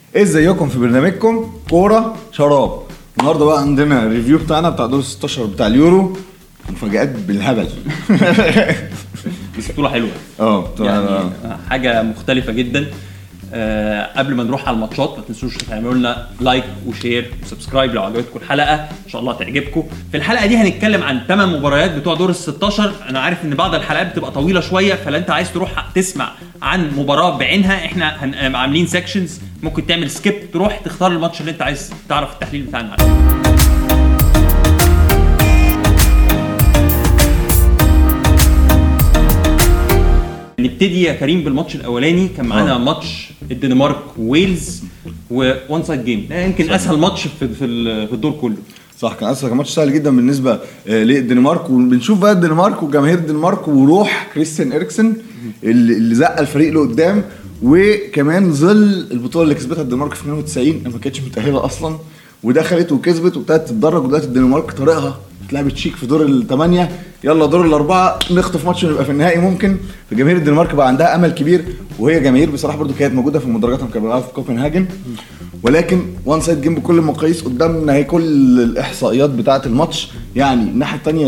ازيكم في برنامجكم كوره شراب النهارده بقى عندنا ريفيو بتاعنا بتاع دور 16 بتاع اليورو مفاجآت بالهبل بس بطوله حلوه اه بتاع- يعني حاجه مختلفه جدا آه قبل ما نروح على الماتشات ما تنسوش تعملوا لنا لايك وشير وسبسكرايب لو عجبتكم الحلقه ان شاء الله تعجبكم في الحلقه دي هنتكلم عن 8 مباريات بتوع دور ال 16 انا عارف ان بعض الحلقات بتبقى طويله شويه فلو انت عايز تروح تسمع عن مباراه بعينها احنا هن... عاملين سيكشنز ممكن تعمل سكيب تروح تختار الماتش اللي انت عايز تعرف التحليل بتاعنا عليه نبتدي يا كريم بالماتش الاولاني كان معانا آه. ماتش الدنمارك وويلز وون سايد جيم ده يمكن اسهل ماتش في في ال- في الدور كله صح كان اصلا كان ماتش سهل جدا بالنسبه آه، للدنمارك وبنشوف بقى الدنمارك وجماهير الدنمارك وروح كريستيان اريكسن اللي اللي زق الفريق لقدام وكمان ظل البطوله اللي كسبتها الدنمارك في 92 ما كانتش متاهله اصلا ودخلت وكسبت وابتدت تتدرج ودلوقتي الدنمارك طريقها اتلعبت شيك في دور الثمانيه يلا دور الاربعه نخطف ماتش ونبقى في النهائي ممكن فجماهير الدنمارك بقى عندها امل كبير وهي جماهير بصراحه برضو كانت موجوده في المدرجات لما كانوا بيلعبوا في كوبنهاجن ولكن وان سايد جيم بكل المقاييس قدامنا هي كل الاحصائيات بتاعه الماتش يعني الناحيه الثانيه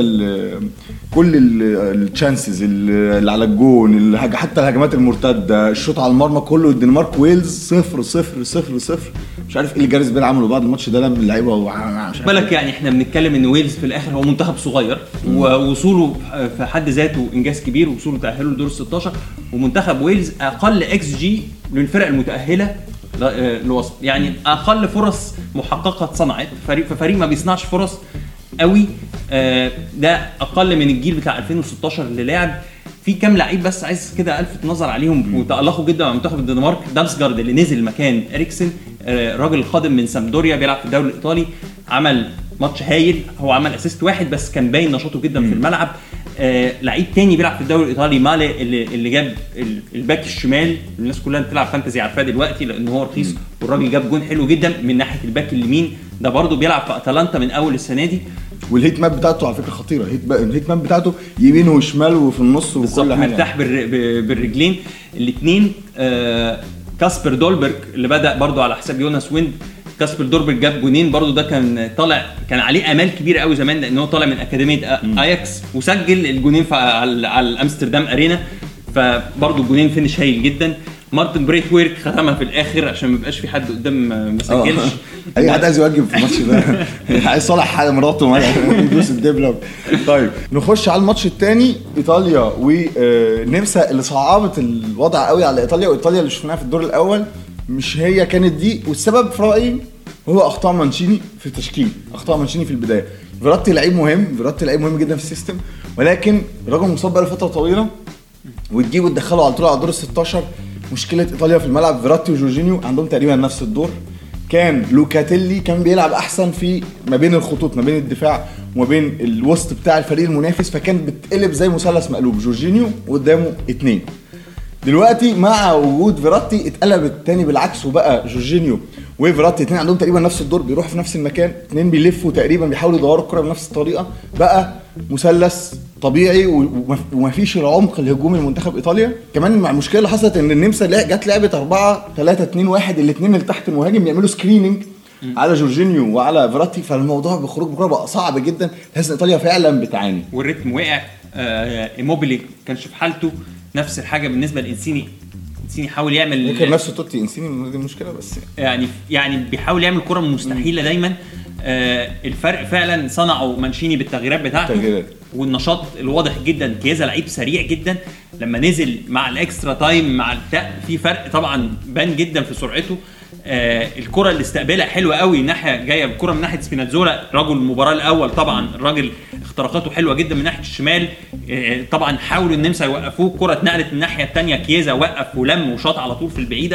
كل التشانسز اللي على الجون الهج- حتى الهجمات المرتده الشوط على المرمى كله الدنمارك ويلز صفر صفر صفر صفر مش عارف ايه اللي جاريس بيل عمله بعد الماتش ده لما اللعيبه وع- مش عارف بالك يعني احنا بنتكلم ان ويلز في الاخر هو منتخب صغير ووصوله في حد ذاته انجاز كبير وصوله تاهله لدور 16 ومنتخب ويلز اقل اكس جي للفرق المتاهله ل- آه، لوسط يعني اقل فرص محققه اتصنعت فريق ففريق ما بيصنعش فرص قوي آه، ده اقل من الجيل بتاع 2016 اللي لعب في كام لعيب بس عايز كده الفت نظر عليهم وتالقوا جدا مع منتخب الدنمارك دامسجارد اللي نزل مكان اريكسن آه، راجل قادم من سامدوريا بيلعب في الدوري الايطالي عمل ماتش هايل هو عمل اسيست واحد بس كان باين نشاطه جدا في الملعب آه لعيب تاني بيلعب في الدوري الايطالي مالي اللي, اللي جاب ال- الباك الشمال الناس كلها بتلعب فانتزي عارفاه دلوقتي لان هو رخيص والراجل جاب جون حلو جدا من ناحيه الباك اليمين ده برضه بيلعب في اتلانتا من اول السنه دي والهيت ماب بتاعته على فكره خطيره الهيت با- الهيت ماب بتاعته يمين وشمال وفي النص بالظبط وكل حاجه مرتاح بالر... ب- بالرجلين الاثنين آه كاسبر دولبرج اللي بدا برضو على حساب يوناس ويند كاسبر دولبرج جاب جونين برضو ده كان طالع كان عليه امال كبيره قوي زمان لان هو طالع من اكاديميه آ- اياكس وسجل الجونين في على, على الامستردام ارينا فبرضو الجونين فينش هايل جدا مارتن بريت ويرك ختمها في الاخر عشان ما يبقاش في حد قدام آه، ما آه. سجلش اي حد عايز يوجب في الماتش ده عايز صالح حاجه مراته معاه يدوس الدبله طيب نخش على الماتش الثاني ايطاليا والنمسا اللي صعبت الوضع قوي على ايطاليا وايطاليا اللي شفناها في الدور الاول مش هي كانت دي والسبب في رايي هو اخطاء مانشيني في التشكيل اخطاء مانشيني في البدايه فيراتي لعيب مهم فيراتي لعيب مهم جدا في السيستم ولكن الراجل مصاب بقاله فتره طويله وتجيبه تدخله على طول على دور ال 16 مشكله ايطاليا في الملعب فيراتي وجورجينيو عندهم تقريبا نفس الدور كان لوكاتيلي كان بيلعب احسن في ما بين الخطوط ما بين الدفاع وما بين الوسط بتاع الفريق المنافس فكان بتقلب زي مثلث مقلوب جورجينيو وقدامه اتنين دلوقتي مع وجود فيراتي اتقلبت تاني بالعكس وبقى جورجينيو وفيراتي اتنين عندهم تقريبا نفس الدور بيروحوا في نفس المكان اتنين بيلفوا تقريبا بيحاولوا يدوروا الكره بنفس الطريقه بقى مثلث طبيعي و- وما- ومفيش العمق الهجومي لمنتخب ايطاليا كمان مع المشكله اللي حصلت ان النمسا لا- جت لعبت 4 3 2 1 الاثنين اللي تحت المهاجم يعملوا سكريننج على جورجينيو وعلى فيراتي فالموضوع بخروج بكره بقى صعب جدا تحس ان ايطاليا فعلا بتعاني والريتم وقع آه ايموبيلي كانش في حالته نفس الحاجه بالنسبه لانسيني انسيني حاول يعمل يمكن نفسه توتي انسيني دي المشكله بس يعني يعني بيحاول يعمل كره مستحيله دايما آه الفرق فعلا صنعه مانشيني بالتغييرات بتاعته التغييرات. والنشاط الواضح جدا كيزا لعيب سريع جدا لما نزل مع الاكسترا تايم مع البتاع في فرق طبعا بان جدا في سرعته آه الكره اللي استقبلها حلوه قوي ناحيه جايه الكره من ناحيه سبيناتزولا رجل المباراه الاول طبعا الراجل اختراقاته حلوه جدا من ناحيه الشمال آه طبعا حاولوا النمسا يوقفوه الكره اتنقلت من الناحيه الثانيه كيزا وقف ولم وشاط على طول في البعيده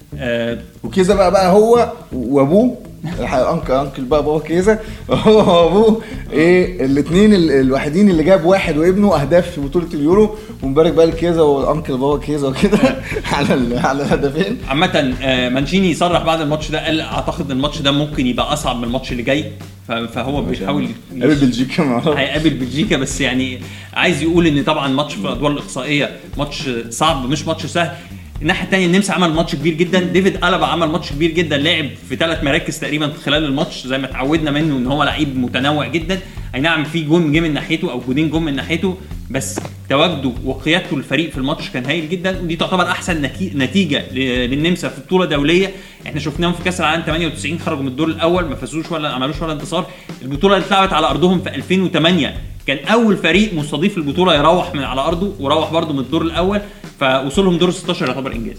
آه وكيزا بقى بقى هو وابوه الح- انكل انكل بقى بابا كيزا هو وابوه ايه الاثنين الوحيدين اللي جاب واحد وابنه اهداف في بطوله اليورو ونبارك بقى لكيزا والانكل بابا كيزا وكده على ال- على الهدفين عامة آه، مانشيني صرح بعد الماتش ده قال اعتقد ان الماتش ده ممكن يبقى اصعب من الماتش اللي جاي ف- فهو بيحاول قابل بلجيكا مع هيقابل بلجيكا بس يعني عايز يقول ان طبعا ماتش في الادوار الاقصائيه ماتش صعب مش ماتش سهل الناحيه الثانيه النمسا عمل ماتش كبير جدا ديفيد الابا عمل ماتش كبير جدا لعب في ثلاث مراكز تقريبا خلال الماتش زي ما اتعودنا منه ان هو لعيب متنوع جدا اي نعم في جون جه من ناحيته او جونين جم من ناحيته بس تواجده وقيادته للفريق في الماتش كان هايل جدا ودي تعتبر احسن نكي- نتيجه ل- للنمسا في بطوله دوليه احنا شفناهم في كاس العالم 98 خرجوا من الدور الاول ما فازوش ولا عملوش ولا انتصار البطوله اللي اتلعبت على ارضهم في 2008 كان اول فريق مستضيف البطوله يروح من على ارضه وروح برضه من الدور الاول فوصولهم دور 16 يعتبر انجاز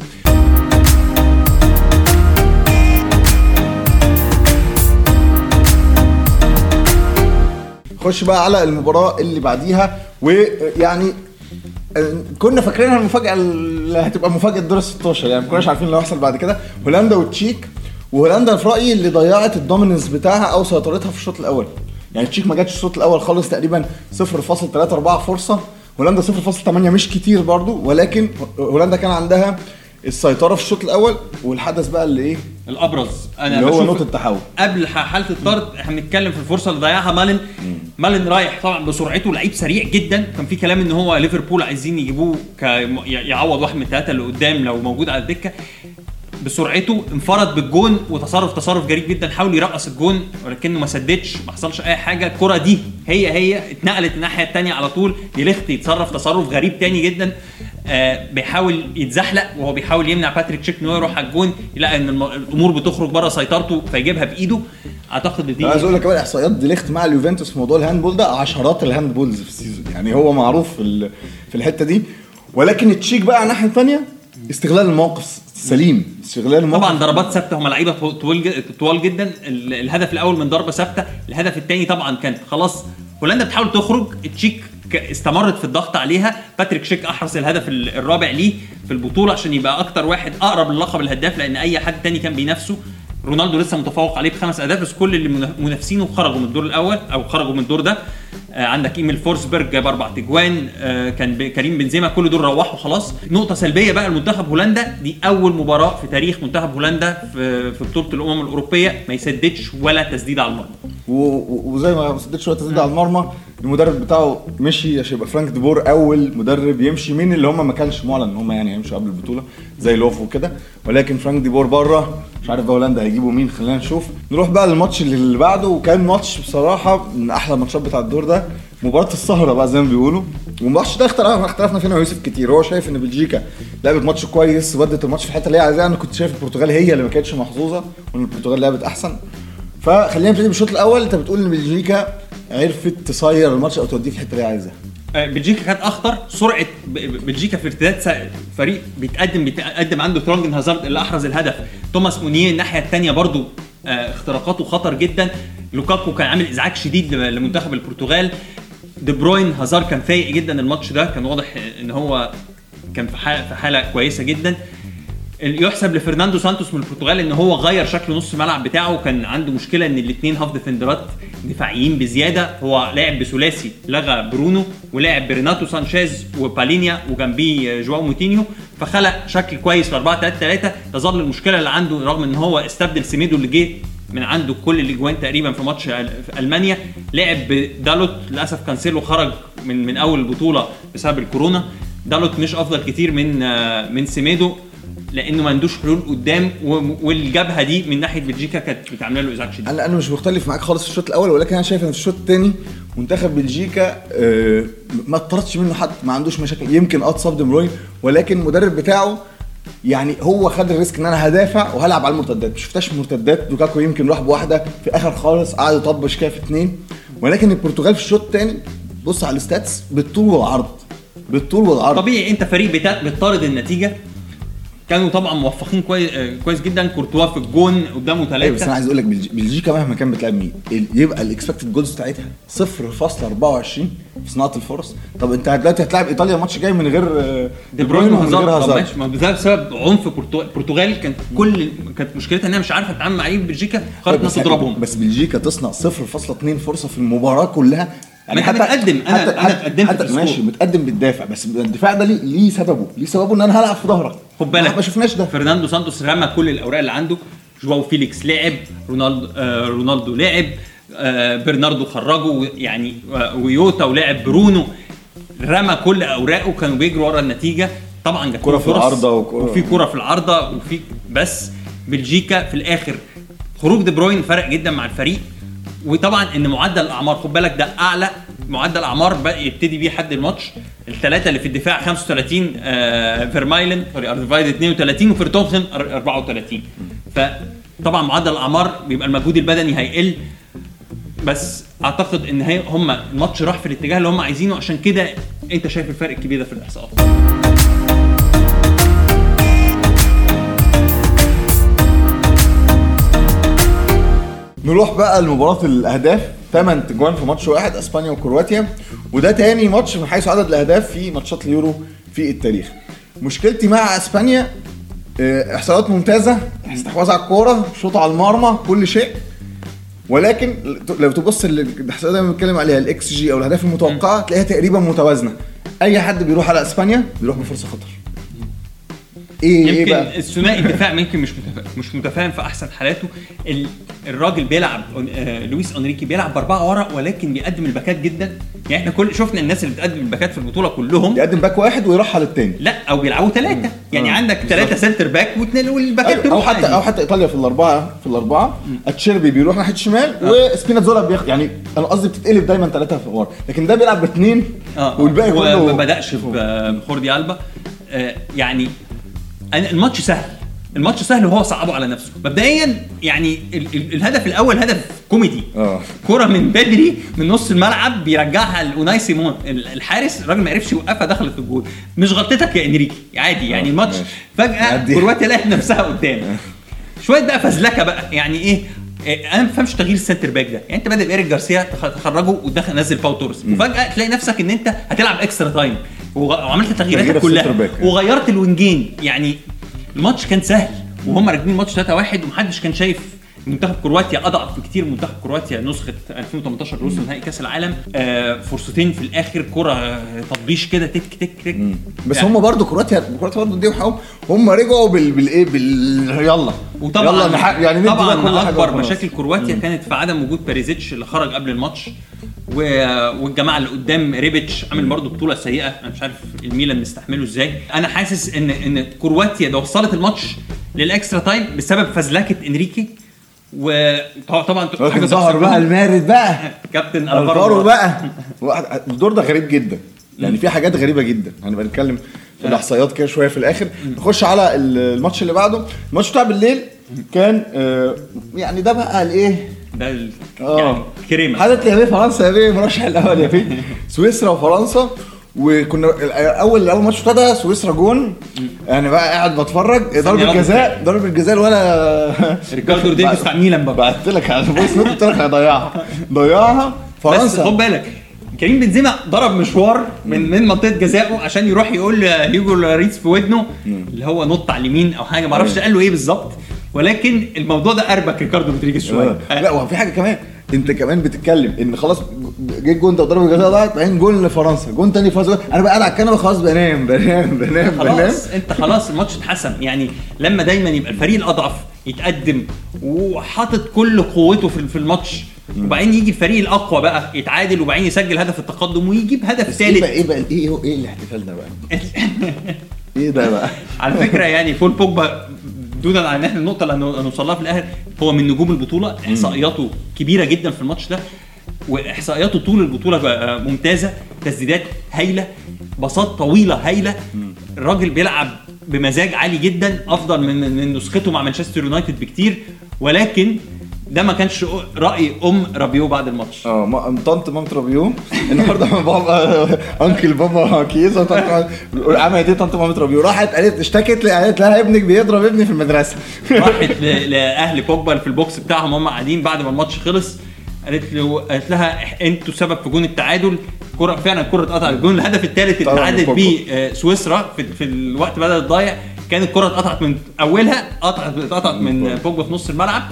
خش بقى على المباراه اللي بعديها ويعني آه، كنا فاكرينها المفاجاه اللي هتبقى مفاجاه دور ال 16 يعني ما كناش عارفين اللي هيحصل بعد كده هولندا والتشيك وهولندا في رايي اللي ضيعت الدوميننس بتاعها او سيطرتها في الشوط الاول يعني التشيك ما جاتش الشوط الاول خالص تقريبا 0.34 فرصه هولندا 0.8 مش كتير برضو ولكن هولندا كان عندها السيطره في الشوط الاول والحدث بقى اللي ايه الابرز انا اللي هو بشوف نقطه التحول قبل ح- حاله الطرد احنا بنتكلم في الفرصه اللي ضيعها مالن مالن رايح طبعا بسرعته لعيب سريع جدا كان في كلام ان هو ليفربول عايزين يجيبوه ك يعوض واحد من الثلاثه اللي قدام لو موجود على الدكه بسرعته انفرد بالجون وتصرف تصرف جريء جدا حاول يرقص الجون ولكنه ما سددش ما حصلش اي حاجه الكره دي هي هي اتنقلت الناحيه الثانيه على طول ديليخت يتصرف تصرف غريب تاني جدا آه بيحاول يتزحلق وهو بيحاول يمنع باتريك تشيك ان هو يروح على الجون يلاقي ان الم- الامور بتخرج بره سيطرته فيجيبها بايده اعتقد إن دي انا عايز اقول لك كمان احصائيات ديليخت مع اليوفنتوس في موضوع الهاندبول ده عشرات الهاندبولز في السيزون يعني هو معروف في ال- في الحته دي ولكن التشيك بقى على الناحيه الثانيه استغلال الموقف سليم استغلال الموقف طبعا ضربات ثابته هم لعيبه طوال ج- طوال جدا ال- الهدف الاول من ضربه ثابته الهدف الثاني طبعا كان خلاص هولندا بتحاول تخرج التشيك ك- استمرت في الضغط عليها باتريك شيك احرز الهدف ال- الرابع ليه في البطوله عشان يبقى اكتر واحد اقرب للقب الهداف لان اي حد تاني كان بينافسه رونالدو لسه متفوق عليه بخمس اهداف بس كل اللي منا- منافسينه خرجوا من الدور الاول او خرجوا من الدور ده آه عندك ايميل فورسبرج جاب اربع تجوان آه كان ب- كريم بنزيما كل دول روحوا خلاص نقطه سلبيه بقى لمنتخب هولندا دي اول مباراه في تاريخ منتخب هولندا في في بطوله الامم الاوروبيه ما يسددش ولا تسديده على المرمى و- و- وزي ما سددت شويه تسديد على المرمى المدرب بتاعه مشي عشان يبقى فرانك ديبور اول مدرب يمشي من اللي هم ما كانش معلن ان هم يعني هيمشوا قبل البطوله زي لوف وكده ولكن فرانك ديبور بره مش عارف بقى هولندا هيجيبوا مين خلينا نشوف نروح بقى للماتش اللي اللي بعده وكان ماتش بصراحه من احلى الماتشات بتاع الدور ده مباراه السهره بقى زي ما بيقولوا والماتش ده اختلفنا اختلفنا فينا ويوسف كتير هو شايف ان بلجيكا لعبت ماتش كويس ودت الماتش في الحته اللي هي عايزاها انا كنت شايف البرتغال هي اللي ما كانتش محظوظه وان البرتغال لعبت احسن فخلينا نبتدي بالشوط الاول انت بتقول ان بلجيكا عرفت تصير الماتش او توديه في الحته اللي هي عايزاها آه، بلجيكا كانت اخطر سرعه ب- ب- بلجيكا في ارتداد س- فريق بيتقدم بيتقدم عنده ثرونجن هازارد اللي احرز الهدف توماس مونيه الناحيه الثانيه برضو آه، اختراقاته خطر جدا لوكاكو كان عامل ازعاج شديد ل- لمنتخب البرتغال دي بروين هازار كان فايق جدا الماتش ده كان واضح ان هو كان في حاله في حاله كويسه جدا يحسب لفرناندو سانتوس من البرتغال ان هو غير شكل نص الملعب بتاعه كان عنده مشكله ان الاثنين هاف ديفندرات دفاعيين بزياده هو لعب بثلاثي لغى برونو ولعب بريناتو سانشيز وبالينيا وجنبيه جواو موتينيو فخلق شكل كويس في 4 3 3 تظل المشكله اللي عنده رغم ان هو استبدل سيميدو اللي جه من عنده كل الاجوان تقريبا في ماتش ال- في المانيا لعب بدالوت للاسف كانسيلو خرج من من اول البطوله بسبب الكورونا دالوت مش افضل كتير من آه، من سيميدو لانه ما عندوش حلول قدام و- والجبهه دي من ناحيه بلجيكا كانت بتعمل له ازعاج شديد انا انا مش مختلف معاك خالص في الشوط الاول ولكن انا شايف ان في الشوط الثاني منتخب بلجيكا آه، ما اتطردش منه حد ما عندوش مشاكل يمكن اه اتصاب دي بروين ولكن المدرب بتاعه يعني هو خد الريسك ان انا هدافع وهلعب على المرتدات مش شفتهاش مرتدات لوكاكو يمكن راح بواحده في الاخر خالص قعد يطبش كده في اثنين ولكن البرتغال في الشوط الثاني بص على الستاتس بالطول والعرض بالطول والعرض طبيعي انت فريق بتا- بتطارد النتيجه كانوا طبعا موفقين كويس آه، كويس جدا كورتوا في الجون قدامه ايوه بس انا ثلاثه عايز اقول لك بلج- بلجيكا مهما كان بتلعب مين ال- يبقى الاكسبكتد جولز بتاعتها 0.24 في صناعه الفرص طب انت دلوقتي هتلاعب ايطاليا ماتش جاي من غير آه، دي بروين ومن غير وهازارد طب هازارد ماشي ما ده بسبب عنف برتو- البرتغال كانت كل كانت مشكلتها انها مش عارفه تتعامل مع لعيبه بلجيكا قررت انها بس تضربهم بس بلجيكا تصنع 0.2 فرصه في المباراه كلها ما انت متقدم، أنا- أنا اتقدمت في حتى السكور. ماشي متقدم بالدافع بس الدفاع ده ليه ليه سببه ليه سببه ان انا هلعب في ظهرك خد بالك ما شفناش ده فرناندو سانتوس رمى كل الاوراق اللي عنده جواو فيليكس لعب رونالدو آه رونالدو لعب آه برناردو خرجه يعني آه ويوتا ولعب برونو رمى كل اوراقه كانوا بيجروا ورا النتيجه طبعا جات كرة لهم في فرص العارضة وكرة- وفي كرة في العارضة وفي بس بلجيكا في الاخر خروج دي بروين فرق جدا مع الفريق وطبعا ان معدل الاعمار خد بالك ده اعلى معدل اعمار بقى يبتدي بيه حد الماتش الثلاثه اللي في الدفاع 35 آه فيرمايلن سوري ارفايد 32 وفيرتونسن 34 فطبعا معدل الاعمار بيبقى المجهود البدني هيقل بس اعتقد ان هي هم الماتش راح في الاتجاه اللي هم عايزينه عشان كده انت شايف الفرق الكبير ده في الاحصاءات نروح بقى لمباراة الأهداف 8 تجوان في ماتش واحد اسبانيا وكرواتيا وده تاني ماتش من حيث عدد الاهداف في ماتشات اليورو في التاريخ مشكلتي مع اسبانيا آه، احصائيات ممتازه استحواذ على الكوره شوط على المرمى كل شيء ولكن لو تبص الاحصائيات اللي بنتكلم عليها الاكس جي او الاهداف المتوقعه تلاقيها تقريبا متوازنه اي حد بيروح على اسبانيا بيروح بفرصه خطر ايه ايه يمكن بقى الثنائي الدفاع يمكن مش متفاهم مش متفاهم في احسن حالاته ال- الراجل بيلعب آه، لويس انريكي بيلعب باربعه ورا ولكن بيقدم الباكات جدا يعني احنا كل شفنا الناس اللي بتقدم الباكات في البطوله كلهم يقدم باك واحد ويرحل التاني لا او بيلعبوا ثلاثه يعني آه، عندك ثلاثه سنتر باك واثنين والباكات أيوة، او تروح حتى عادي. او حتى ايطاليا في الاربعه في الاربعه اتشيربي بيروح ناحيه الشمال وسبيناتزولا بياخد يعني انا قصدي بتتقلب دايما ثلاثه في ورا لكن ده بيلعب باثنين اه والباقي وما كله بداش ب- بخوردي البا آه يعني أنا الماتش سهل الماتش سهل وهو صعبه على نفسه مبدئيا يعني ال ال الهدف الاول هدف كوميدي اه كرة من بدري من نص الملعب بيرجعها لاوناي سيمون ال- الحارس الراجل ما عرفش يوقفها دخلت في الجول مش غلطتك يا انريكي عادي يعني آه، الماتش ماشي. فجاه نعديها. كرواتيا لقت نفسها قدام شويه بقى فزلكه بقى يعني ايه إيه، انا ما بفهمش تغيير السنتر باك ده يعني انت بادئ بايريك جارسيا تخ- تخرجه ودخل نزل باو توريس وفجاه تلاقي نفسك ان انت هتلعب اكسترا تايم وغ- وعملت تغيير تغييراتك السنتر كلها باك. وغيرت الوينجين يعني الماتش كان سهل وهم راكبين الماتش 3-1 ومحدش كان شايف منتخب كرواتيا اضعف بكتير من منتخب كرواتيا نسخه 2018 اللي وصل نهائي كاس العالم آه فرصتين في الاخر كره آه، تطبيش كده تك تك تك بس يعني- هم برضو كرواتيا كرواتيا برضو اديهم حقهم هم رجعوا بال بالايه بال يلا وطبعا يلا نح... يعني ندي بقى طبعا كل حاجة اكبر وخلاص. مشاكل كرواتيا كانت في عدم وجود باريزيتش اللي خرج قبل الماتش و... والجماعه اللي قدام ريبيتش عامل برضه بطوله سيئه انا مش عارف الميلان مستحمله ازاي انا حاسس ان ان كرواتيا ده وصلت الماتش للاكسترا تايم بسبب فزلكه انريكي وطبعا لكن ظهر بقى المارد بقى كابتن الفارو بقى واحد الدور ده غريب جدا يعني في حاجات غريبه جدا هنبقى نتكلم في الاحصائيات كده شويه في الاخر نخش على ال- الماتش اللي بعده الماتش بتاع بالليل كان آه، يعني ده بقى الايه ده ال... اه يعني كريمه حدث يا بيه فرنسا يا بيه مرشح الاول يا بيه سويسرا وفرنسا وكنا اول اول ماتش ابتدى سويسرا جون انا بقى قاعد بتفرج ضربه واحدة جزاء ضربه الجزاء ولا ريكاردو رودريجيز بتاع ميلان برضه بعت لك على الفويس نوت قلت لك هيضيعها ضيعها بس خد فرنسا بالك كريم بنزيما ضرب مشوار من من منطقه جزائه عشان يروح يقول هيوجو لاريس في ودنه اللي هو نط على اليمين او حاجه ما اعرفش قال له ايه بالظبط ولكن الموضوع ده اربك ريكاردو رودريجيز شويه آه. لا وفي حاجه كمان انت كمان بتتكلم ان خلاص جه الجون ده وضربه الجزاء ضاعت بعدين جون لفرنسا جون تاني فرنسا انا بقى قاعد على الكنبه خلاص بنام بنام بنام بنام خلاص انت خلاص الماتش اتحسم يعني لما دايما يبقى الفريق الاضعف يتقدم وحاطط كل قوته في في الماتش وبعدين يجي الفريق الاقوى بقى يتعادل وبعدين يسجل هدف التقدم ويجيب هدف بس ايه بقى ثالث ايه بقى ايه ايه الاحتفال ده بقى؟ ايه ده بقى؟ على فكره يعني فول بوجبا دونا عن احنا النقطه اللي هن- هنوصل لها في الاخر هو من نجوم البطوله احصائياته كبيره جدا في الماتش ده واحصائياته طول البطوله بقى ممتازه تسديدات هايله باصات طويله هايله الراجل بيلعب بمزاج عالي جدا افضل من من نسخته مع مانشستر يونايتد بكتير ولكن ده ما كانش راي ام رابيو بعد الماتش اه ما- طنط مامة رابيو النهارده بابا انكل بابا كيزا طنط عملت ايه طنط مامة رابيو راحت قالت اشتكت لي قالت لها ابنك بيضرب ابني في المدرسه راحت ل- لاهل بوجبا في البوكس بتاعهم هم قاعدين بعد ما الماتش خلص قالت له قالت لها إح- انتوا سبب في جون التعادل كرة فعلا الكرة اتقطعت الجون الهدف الثالث اللي طبعاً تعادلت بوجبا. بيه آه، سويسرا في, في الوقت بدل الضايع كانت الكرة اتقطعت من اولها قطعت اتقطعت من بوجبا. بوجبا في نص الملعب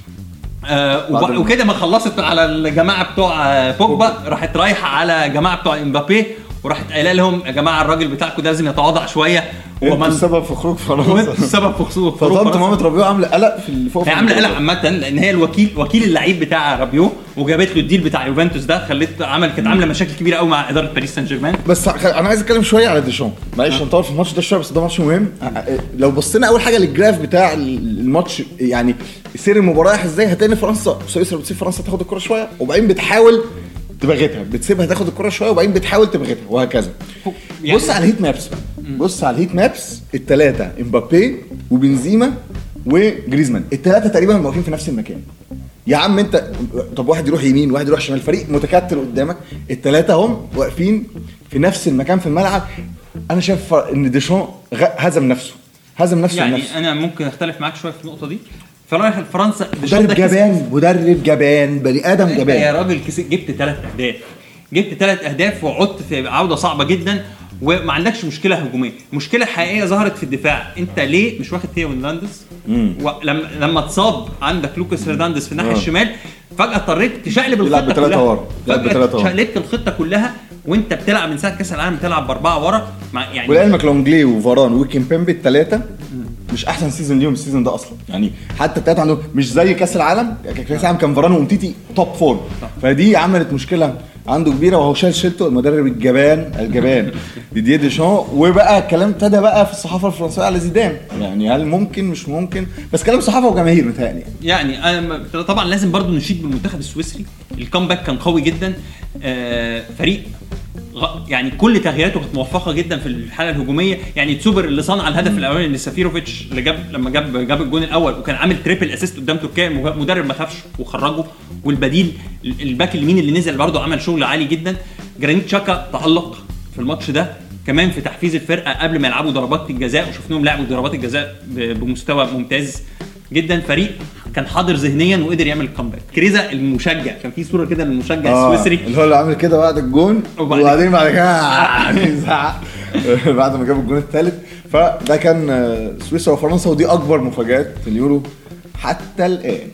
آه بعد وب- ما- وكده ما خلصت على الجماعه بتوع آه، بوجبا راحت رايحه على جماعه بتوع امبابي وراحت قايله لهم يا جماعه الراجل بتاعكم ده لازم يتواضع شويه انتوا ومن السبب في خروج وانتوا فرنسا السبب في خصوص فطنط مامة ربيعه عامله قلق في اللي فوق هي عامله قلق عامه لان هي الوكيل وكيل اللعيب بتاع رابيو وجابت له الديل بتاع يوفنتوس ده خلت عمل كانت عامله مشاكل كبيره قوي مع اداره باريس سان جيرمان بس خ- انا عايز اتكلم شويه على ديشام معلش هنطول في الماتش ده شويه بس ده ماتش مهم لو بصينا اول حاجه للجراف بتاع الماتش يعني سير المباراه رايح ازاي هتلاقي ان فرنسا سويسرا بتسيب فرنسا تاخد الكره شويه وبعدين بتحاول تبغتها بتسيبها تاخد الكره شويه وبعدين بتحاول تبغتها وهكذا يعني- بص على الهيت مابس بقى بص على الهيت مابس الثلاثه امبابي وبنزيما وجريزمان الثلاثه تقريبا واقفين في نفس المكان يا عم انت طب واحد يروح يمين واحد يروح شمال فريق متكتل قدامك الثلاثه هم واقفين في نفس المكان في الملعب انا شايف ان ديشان غ- هزم نفسه هزم نفسه يعني بنفسه انا ممكن اختلف معاك شويه في النقطه دي فرايح فرنسا ديشام مدرب ده كسب- جبان مدرب جبان بني ادم انت يا جبان راجل كسب جبت ثلاث اهداف جبت ثلاث اهداف وعدت في عوده صعبه جدا وما عندكش مشكله هجوميه مشكله حقيقيه ظهرت في الدفاع انت ليه مش واخد تيو هرنانديز ولما لما اتصاب عندك لوكاس هرنانديز في الناحيه آه. الشمال فجاه اضطريت تشقلب يلعب الخطه بثلاثة كلها ورا. يلعب فجاه بثلاثة ورا. شقلبت الخطه كلها وانت بتلعب من ساعه كاس العالم بتلعب باربعه ورا مع يعني ولعلمك لونجلي وفاران وكيمبيمبي الثلاثه مش احسن سيزون ليهم السيزون ده اصلا يعني حتى الثلاثه عندهم مش زي كاس العالم كاس العالم كان فاران ومتيتي توب فور فدي عملت مشكله عنده كبيره وهو شايل شيلته المدرب الجبان الجبان ديديه ديشان وبقى الكلام ابتدى بقى في الصحافه الفرنسيه على زيدان يعني هل ممكن مش ممكن بس كلام صحافه وجماهير متهيألي يعني يعني انا م- طبعا لازم برضو نشيد بالمنتخب السويسري الكامباك كان قوي جدا آه فريق غ- يعني كل تغييراته كانت موفقه جدا في الحاله الهجوميه يعني تسوبر اللي صنع الهدف الاولاني لسافيروفيتش اللي جاب لما جاب جاب الجون الاول وكان عامل تريبل اسيست قدام تركيا المه- المدرب ما خافش وخرجه والبديل ال- الباك اليمين اللي نزل برضه عمل شغل عالي جدا جرانيت شاكا تالق في الماتش ده كمان في تحفيز الفرقه قبل ما يلعبوا ضربات الجزاء وشفناهم لعبوا ضربات الجزاء ب- بمستوى ممتاز جدا فريق كان حاضر ذهنيا وقدر يعمل كومباك كريزا المشجع كان في صوره كده للمشجع آه، السويسري اللي هو اللي عامل كده بعد الجون وبعد- وبعدين بعد كده يزعق بعد ما جاب الجون الثالث فده كان آه، سويسرا وفرنسا ودي اكبر مفاجات في اليورو حتى الان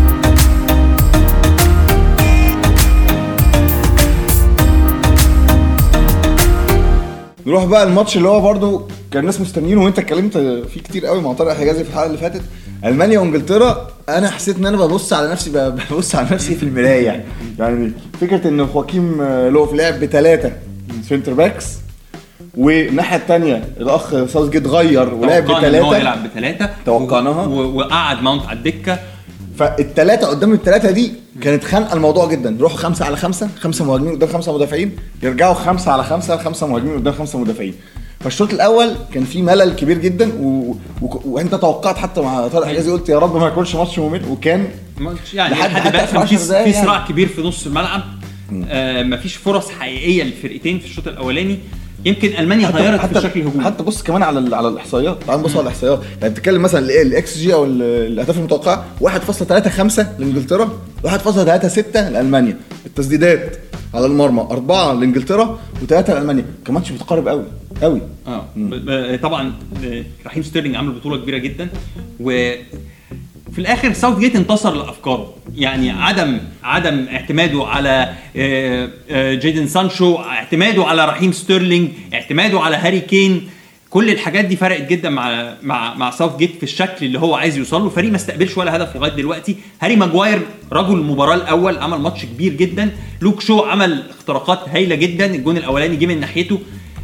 نروح بقى الماتش اللي هو برضو كان الناس مستنيينه وانت اتكلمت فيه كتير قوي مع طارق حجازي في الحلقه اللي فاتت المانيا وانجلترا انا حسيت ان انا ببص على نفسي ببص على نفسي في المرايه يعني يعني فكره ان خواكيم لوف لعب بثلاثه سنتر باكس والناحيه الثانيه الاخ ساوث جيت غير ولعب توقعنا ان هو بثلاثه يلعب بثلاثه توقعناها. و- و- وقعد ماونت على الدكه فالثلاثه قدام الثلاثه دي كانت خانقه الموضوع جدا يروحوا خمسه على خمسه خمسه مهاجمين قدام خمسه مدافعين يرجعوا خمسه على خمسه خمسه مهاجمين قدام خمسه مدافعين فالشوط الاول كان فيه ملل كبير جدا و... و... وانت توقعت حتى مع طارق حجازي قلت يا رب ما يكونش ماتش ممل وكان ماتش يعني لحد- لحد حتى بقى في كان في 10 دقايق في يعني. صراع كبير في نص الملعب آه مفيش فرص حقيقيه للفرقتين في الشوط الاولاني يمكن المانيا غيرت في الشكل الهجومي حتى بص كمان على ال- على الاحصائيات تعال نبص على الاحصائيات يعني بتتكلم مثلا ال- الاكس جي او ال- الاهداف المتوقعه 1.35 لانجلترا 1.36 لالمانيا التسديدات على المرمى أربعة لإنجلترا وثلاثة لألمانيا كان ماتش متقارب قوي قوي اه ب- ب- طبعا آه، رحيم ستيرلينج عمل بطوله كبيره جدا و في الاخر ساوث جيت انتصر لافكاره يعني عدم عدم اعتماده على آه، آه، جيدن سانشو اعتماده على رحيم ستيرلينج اعتماده على هاري كين كل الحاجات دي فرقت جدا مع مع مع ساوث جيت في الشكل اللي هو عايز يوصل له فريق ما استقبلش ولا هدف لغايه دلوقتي هاري ماجواير رجل المباراه الاول عمل ماتش كبير جدا لوك شو عمل اختراقات هايله جدا الجون الاولاني جه من ناحيته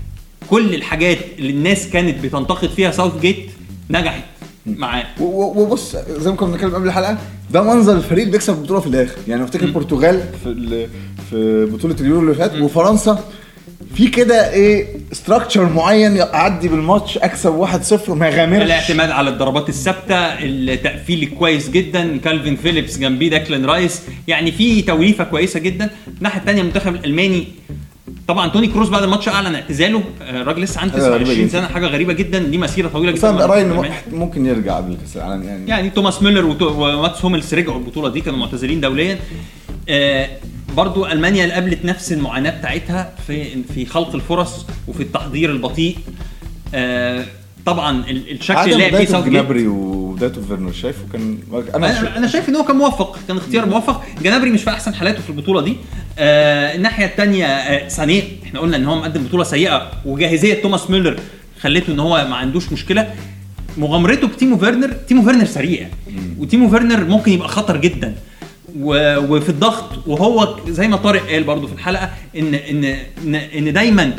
كل الحاجات اللي الناس كانت بتنتقد فيها ساوث جيت نجحت معاه و- و- وبص زي ما كنا بنتكلم قبل الحلقه ده منظر الفريق اللي بيكسب البطوله في الاخر يعني افتكر البرتغال في ال- في بطوله اليورو اللي فات وفرنسا في كده ايه ستراكشر معين اعدي بالماتش اكسب 1-0 ما يغامرش الاعتماد على الضربات الثابته التقفيل الكويس جدا كالفين فيليبس جنبيه داكلان رايس يعني في توليفه كويسه جدا الناحيه الثانيه المنتخب الالماني طبعا توني كروز بعد الماتش اعلن اعتزاله آه، الراجل لسه عنده حاجة غريبة 29 جدا. سنه حاجه غريبه جدا دي مسيره طويله بس جدا انا مع رايي المنتخب انه الألماني. ممكن يرجع قبل كاس العالم يعني يعني توماس ميلر وتو- وماتس هوملز رجعوا البطوله دي كانوا معتزلين دوليا آه برضو المانيا اللي قابلت نفس المعاناه بتاعتها في في خلق الفرص وفي التحضير البطيء آه طبعا ال- الشكل عدم اللي لعب بيه بدايه ساوث جيت جنابري و وبدايته في فيرنر شايفه كان انا انا انا شايف ان هو كان موفق كان اختيار موفق جنابري مش في احسن حالاته في البطوله دي آه الناحيه الثانيه آه سانيه احنا قلنا ان هو مقدم بطوله سيئه وجاهزيه توماس ميلر خليته ان هو ما عندوش مشكله مغامرته بتيمو فيرنر تيمو فيرنر سريع وتيمو فيرنر ممكن يبقى خطر جدا و- وفي الضغط وهو زي ما طارق قال برضو في الحلقه ان ان ان, إن دايما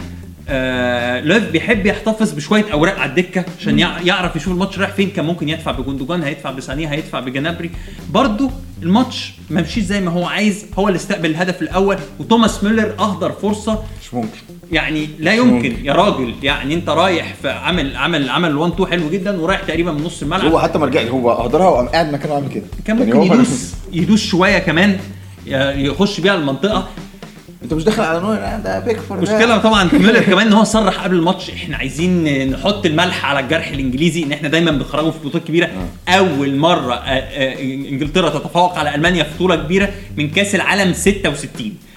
آه لوف بيحب يحتفظ بشويه اوراق على الدكه عشان يع- يعرف يشوف الماتش رايح فين كان ممكن يدفع بجندوجان هيدفع بثانيه هيدفع بجنابري برضو الماتش ما مشيش زي ما هو عايز هو اللي استقبل الهدف الاول وتوماس ميلر اهدر فرصه مش ممكن يعني لا يمكن يا راجل يعني انت رايح في عمل عمل عمل 1 2 حلو جدا ورايح تقريبا من نص الملعب هو حتى ما رجعش هو هدرها وقام قاعد مكانه عامل كده كان يعني ممكن هو ما- يدوس يدوس شويه كمان ي- يخش بيها المنطقه انت مش داخل على نوع ده بيكفور ده. المشكله طبعا في ميلر كمان ان هو صرح قبل الماتش احنا عايزين نحط الملح على الجرح الانجليزي ان احنا دايما بنخرجه في بطولات كبيره اول مره آه، آه، انجلترا تتفوق على المانيا في بطوله كبيره من كاس العالم 66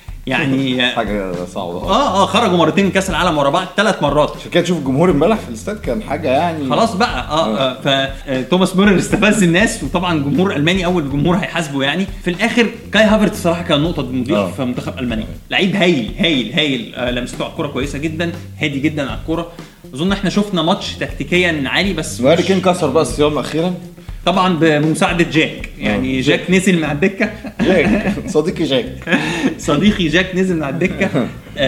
يعني اه حاجه صعبه اه خرجوا مرتين من كاس العالم ورا بعض ثلاث مرات عشان كده تشوف الجمهور امبارح في الاستاد كان حاجه يعني خلاص بقى اه, آه فتوماس ميلر استفز الناس وطبعا جمهور الماني اول جمهور هيحاسبه يعني في الاخر كاي هافرت الصراحه كان نقطه مضيف آه. في منتخب المانيا لعيب هايل هايل هايل آه لمسته على الكوره كويسه جدا هادي جدا على الكوره اظن احنا شفنا ماتش تكتيكيا عالي بس وهاري كين كسر بقى الصيام اخيرا طبعا بمساعده جاك يعني آه. جاك نزل من على الدكه جاك صديقي جاك صديقي جاك نزل من على الدكه آه،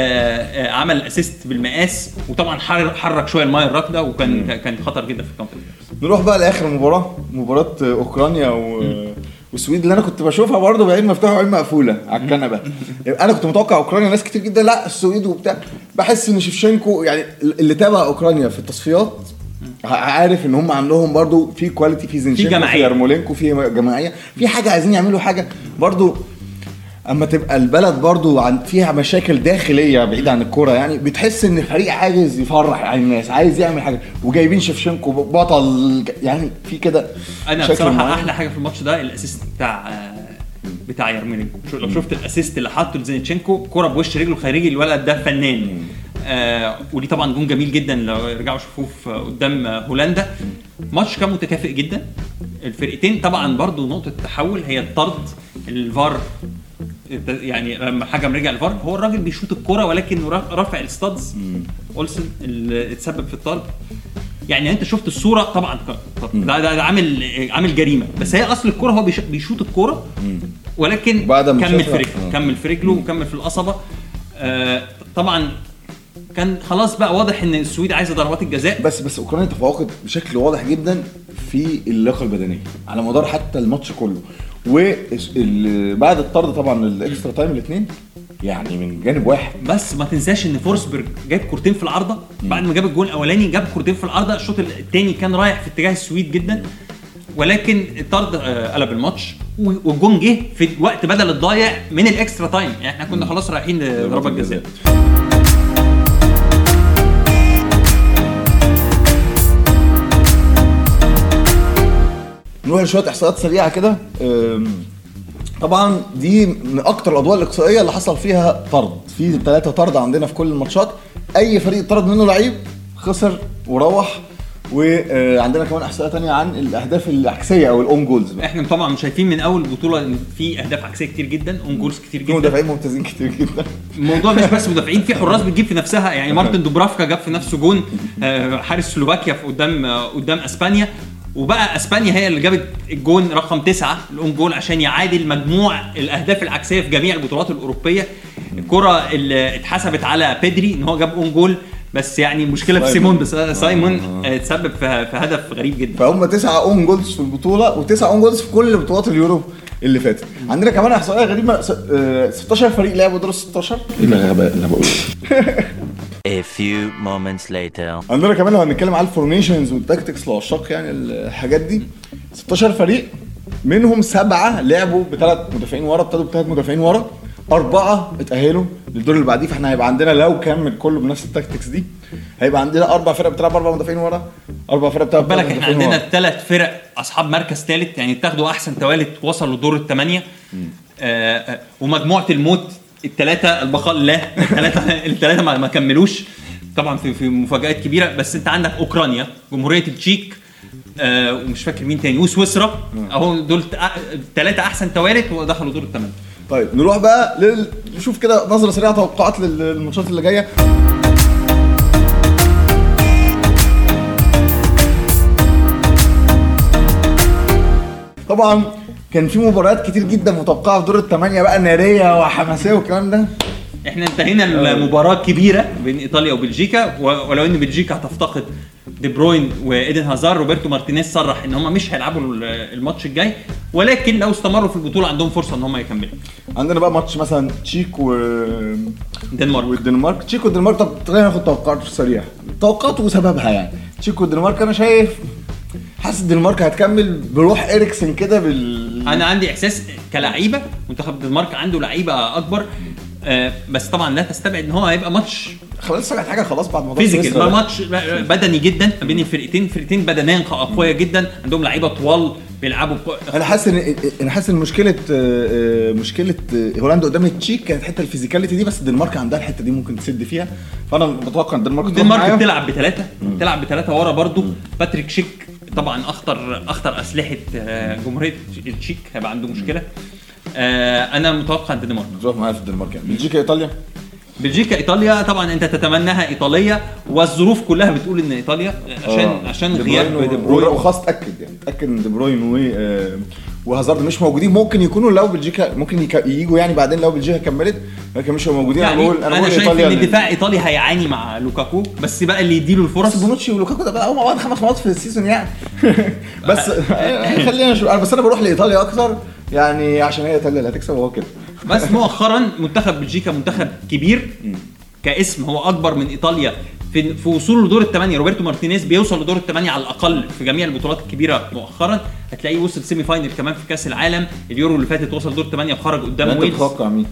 آه، عمل اسيست بالمقاس وطبعا حر- حرك شويه المايه الراكده وكان كان خطر جدا في الكونتر نروح بقى لاخر مباراه مباراه اوكرانيا و... والسويد اللي انا كنت بشوفها برضه بعين مفتوحه وعين مقفوله على الكنبه يعني انا كنت متوقع اوكرانيا ناس كتير جدا لا السويد وبتاع بحس ان شيفشينكو يعني اللي تابع اوكرانيا في التصفيات ع- عارف ان هم عندهم برضو في كواليتي في زينشينكو في جماعية. يرمولينكو في جماعيه في حاجه عايزين يعملوا حاجه برضو اما تبقى البلد برضو عن فيها مشاكل داخليه بعيد عن الكوره يعني بتحس ان الفريق عايز يفرح يعني الناس عايز يعمل حاجه وجايبين شيفشينكو بطل يعني في كده انا شكل بصراحه معين. احلى حاجه في الماتش ده الاسيست بتاع آه، بتاع يارمينينكو شو- لو شفت الاسيست اللي حاطه لزينتشينكو كرة بوش رجله الخارجي الولد ده فنان آه ودي طبعا جون جميل جدا لو يرجعوا يشوفوه في- قدام آه، هولندا ماتش كان متكافئ جدا الفرقتين طبعا برضو نقطه التحول هي الطرد الفار يعني لما الحكم رجع الفار هو الراجل بيشوط الكرة ولكن را- رافع الستادز اولسن اللي اتسبب في الطرد يعني انت شفت الصوره طبعا ك- ده, ده, ده عامل عامل جريمه بس هي اصل الكرة هو بيش- بيشوط الكرة ولكن بعد ما كمل شافها. في رجله آه. كمل في رجله وكمل في القصبه آه طبعا كان خلاص بقى واضح ان السويد عايزه ضربات الجزاء بس بس اوكرانيا تفوقت بشكل واضح جدا في اللياقه البدنيه على مدار حتى الماتش كله وبعد الطرد طبعا الاكسترا تايم الاثنين يعني من جانب واحد بس ما تنساش ان فورسبرج جاب كورتين في العارضه بعد ما جاب الجول الاولاني جاب كورتين في العارضه الشوط الثاني كان رايح في اتجاه السويد جدا ولكن الطرد آه، قلب الماتش و- والجون جه في وقت بدل الضايع من الاكسترا تايم يعني احنا كنا خلاص رايحين لضربات جزاء نروح لشويه احصائيات سريعه كده أم، طبعا دي من اكتر الادوار الاقصائيه اللي حصل فيها طرد في ثلاثه طرد عندنا في كل الماتشات اي فريق طرد منه لعيب خسر وروح وعندنا كمان احصائيه تانية عن الاهداف العكسيه او الاون جولز احنا طبعا شايفين من اول بطوله ان في اهداف عكسيه كتير جدا اون جولز كتير في جدا مدافعين ممتازين كتير جدا الموضوع مش بس مدافعين في حراس بتجيب في نفسها يعني مارتن دوبرافكا جاب في نفسه جون آه، حارس سلوفاكيا في قدام آه، قدام اسبانيا وبقى اسبانيا هي اللي جابت الجون رقم تسعة الاون جول عشان يعادل مجموع الاهداف العكسيه في جميع البطولات الاوروبيه الكره اللي اتحسبت على بيدري ان هو جاب اون جول بس يعني المشكله في سايمون. سيمون بس سايمون آه، اتسبب في في هدف غريب جدا فهم تسعة اون جولز في البطوله وتسعة اون جولز في كل بطولات اليورو اللي فاتت عندنا كمان احصائيه غريبه س- آه، 16 فريق لعبوا دور ال 16 ايه الغباء اللي بقوله A few moments later. عندنا كمان لو هنتكلم على الفورميشنز والتاكتكس لعشاق يعني الحاجات دي 16 فريق منهم سبعه لعبوا بثلاث مدافعين ورا ابتدوا بثلاث مدافعين ورا اربعه اتاهلوا للدور اللي بعديه فاحنا هيبقى عندنا لو كمل كله بنفس التاكتكس دي هيبقى عندنا اربع فرق بتلعب اربع مدافعين ورا اربع فرق بتلعب خد بالك بثلاث احنا مدافعين عندنا ورا. ثلاث فرق اصحاب مركز ثالث يعني اتاخدوا احسن توالت وصلوا دور الثمانيه آه آه، ومجموعه الموت الثلاثه البقاء لله الثلاثه الثلاثه ما, ما كملوش طبعا في في مفاجات كبيره بس انت عندك اوكرانيا جمهوريه التشيك آه ومش فاكر مين تاني وسويسرا اهو دول ثلاثه احسن توالت ودخلوا دور الثمانيه طيب نروح بقى لل... نشوف كده نظره سريعه توقعات للماتشات اللي جايه طبعا كان في مباريات كتير جدا متوقعه في دور الثمانيه بقى ناريه وحماسيه والكلام ده احنا انتهينا المباراه الكبيره بين ايطاليا وبلجيكا و- ولو ان بلجيكا هتفتقد دي بروين وايدن هازار روبرتو مارتينيز صرح ان هم مش هيلعبوا ال- الماتش الجاي ولكن لو استمروا في البطوله عندهم فرصه ان هم يكملوا عندنا بقى ماتش مثلا تشيك و الدنمارك والدنمارك تشيك والدنمارك طب خلينا ناخد توقعات سريعه توقعات وسببها يعني تشيك والدنمارك انا شايف حاسس الدنمارك هتكمل بروح اريكسن كده بال انا عندي احساس كلعيبه منتخب الدنمارك عنده لعيبه اكبر آه بس طبعا لا تستبعد ان هو هيبقى ماتش خلاص سمعت حاجه خلاص بعد موضوع فيزيكال سويسرا بقى ده. ماتش بدني جدا ما بين الفرقتين فرقتين بدنيا قويه جدا عندهم لعيبه طوال بيلعبوا بق- انا حاسس ان انا حاسس ان مشكله آه، آه، مشكله آه، هولندا قدام التشيك كانت حته الفيزيكاليتي دي بس الدنمارك عندها الحته دي ممكن تسد فيها فانا بتوقع ان الدنمارك تروح الدنمارك معاهم. بتلعب بثلاثه بتلعب بثلاثه ورا برضو باتريك شيك طبعا اخطر اخطر اسلحه آه، جمهوريه التشيك هيبقى عنده مشكله آه، انا متوقع الدنمارك تروح معايا في الدنمارك يعني بلجيكا ايطاليا بلجيكا ايطاليا طبعا انت تتمناها ايطاليه والظروف كلها بتقول ان ايطاليا عشان آه. عشان دي غياب بروين دي و- بروين وخلاص تاكد يعني تاكد ان دي بروين و آه، وهازارد مش موجودين ممكن يكونوا لو بلجيكا ممكن يك- يجوا يعني بعدين لو بلجيكا كملت لكن مش موجودين يعني انا بقول انا, بقول شايف إيطاليا ان اللي- دفاع ايطاليا هيعاني مع لوكاكو بس بقى اللي يديله بس الفرص بونوتشي ولوكاكو ده بقى مع بعض خمس مرات في السيزون يعني بس آه، خلينا نشوف أنا- بس انا بروح لايطاليا اكتر يعني عشان هي ايطاليا اللي هتكسب وهو كده بس مؤخرا منتخب بلجيكا منتخب كبير كاسم هو اكبر من ايطاليا في في وصوله لدور الثمانيه روبرتو مارتينيز بيوصل لدور الثمانيه على الاقل في جميع البطولات الكبيره مؤخرا هتلاقيه وصل سيمي فاينل كمان في كاس العالم اليورو اللي فاتت وصل دور الثمانيه وخرج قدام انت ويلز تتوقع مين؟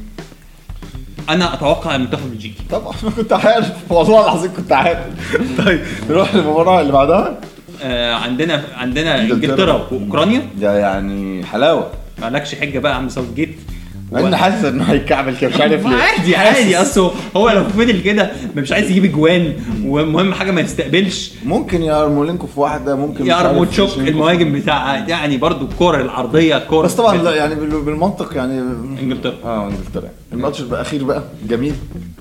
انا اتوقع المنتخب البلجيكي طبعا انا كنت عارف والله العظيم كنت عارف طيب نروح للمباراه اللي بعدها آه عندنا عندنا إنجلترا. انجلترا واوكرانيا ده يعني حلاوه مالكش حجه بقى يا عم ساوث جيت مع اني حاسس انه هيكعبل كده مش عارف ليه عادي عادي اصل هو لو فضل كده مش عايز يجيب اجوان ومهم حاجه ما يستقبلش ممكن يارمولينكو في واحده ممكن مش يا عارف ارموتشوك شينكو. المهاجم بتاع يعني برضو الكوره العرضيه الكوره بس طبعا لا يعني بال- بالمنطق يعني انجلترا اه انجلترا الماتش الاخير بقى جميل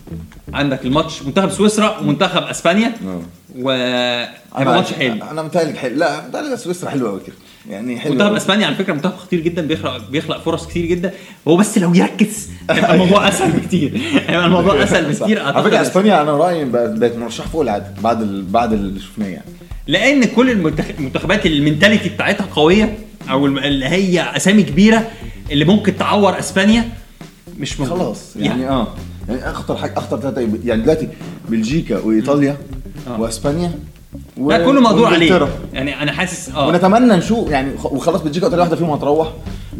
عندك الماتش منتخب سويسرا ومنتخب اسبانيا اه و هيبقى ماتش حلو انا متهيألي حلو لا متهيألي سويسرا حلوه قوي كده يعني حلو منتخب أوي. اسبانيا على فكره منتخب خطير جدا بيخلق بيخلق فرص كتير جدا هو بس لو يركز هيبقى الموضوع اسهل بكتير هيبقى الموضوع اسهل بكتير على فكره اسبانيا انا رايي بقت بقت مرشح فوق العاده بعد ال... بعد اللي شفناه يعني لان كل المنتخ- المنتخبات المنتاليتي بتاعتها قويه او الم- اللي هي اسامي كبيره اللي ممكن تعور اسبانيا مش موجود خلاص يعني اه يعني اخطر حاجه اخطر ثلاثه يعني دلوقتي بلجيكا وايطاليا آه. واسبانيا و- لا كله مقدور عليه وإنجلترا. يعني انا حاسس اه ونتمنى نشوف يعني خ- وخلاص بلجيكا وايطاليا واحده فيهم هتروح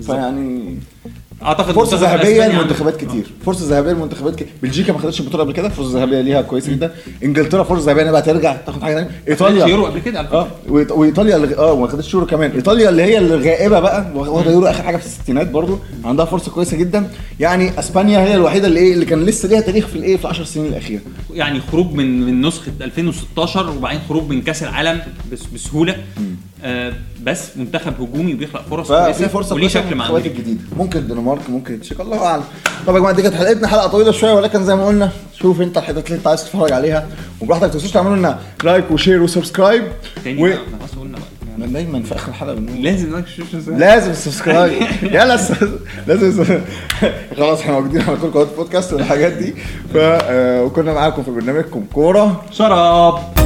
فيعني اعتقد فرصه منتخب ذهبيه أسبانيا لمنتخبات كتير فرصه ذهبيه لمنتخبات كتير بلجيكا ما خدتش البطوله قبل كده فرصه ذهبيه ليها كويسه جدا انجلترا فرصه ذهبيه انها بقى ترجع تاخد حاجه ثانيه عنده ايطاليا يورو قبل كده على فكرة. اه وإيط- وايطاليا اللي اه وما خدتش يورو كمان ايطاليا اللي هي الغائبه بقى واخده يورو اخر حاجه في الستينات برضو عندها فرصه كويسه جدا يعني اسبانيا هي الوحيده اللي ايه اللي كان لسه ليها تاريخ في الايه في 10 سنين الاخيره يعني خروج من من نسخه 2016 وبعدين خروج من كاس العالم بس بسهوله آه بس منتخب هجومي وبيخلق فرص ففي فرصه وليه كويسه شكل مع للمنتخبات أمريكا. الجديده ممكن الدنمارك ممكن التشيك الله اعلم طب يا جماعه دي كانت حلقتنا حلقه طويله شويه ولكن زي ما قلنا شوف انت الحتت اللي انت عايز تتفرج عليها وبراحتك ما تنسوش تعملوا لنا لايك وشير وسبسكرايب تاني و... بقى، احنا خلاص قلنا بقى أنا دايما في اخر الحلقه بنقول لازم لايك شوف لازم سبسكرايب يلا س- لازم س- خلاص احنا موجودين على كل قنوات بودكاست والحاجات دي ف آه، وكنا معاكم في برنامجكم كوره شراب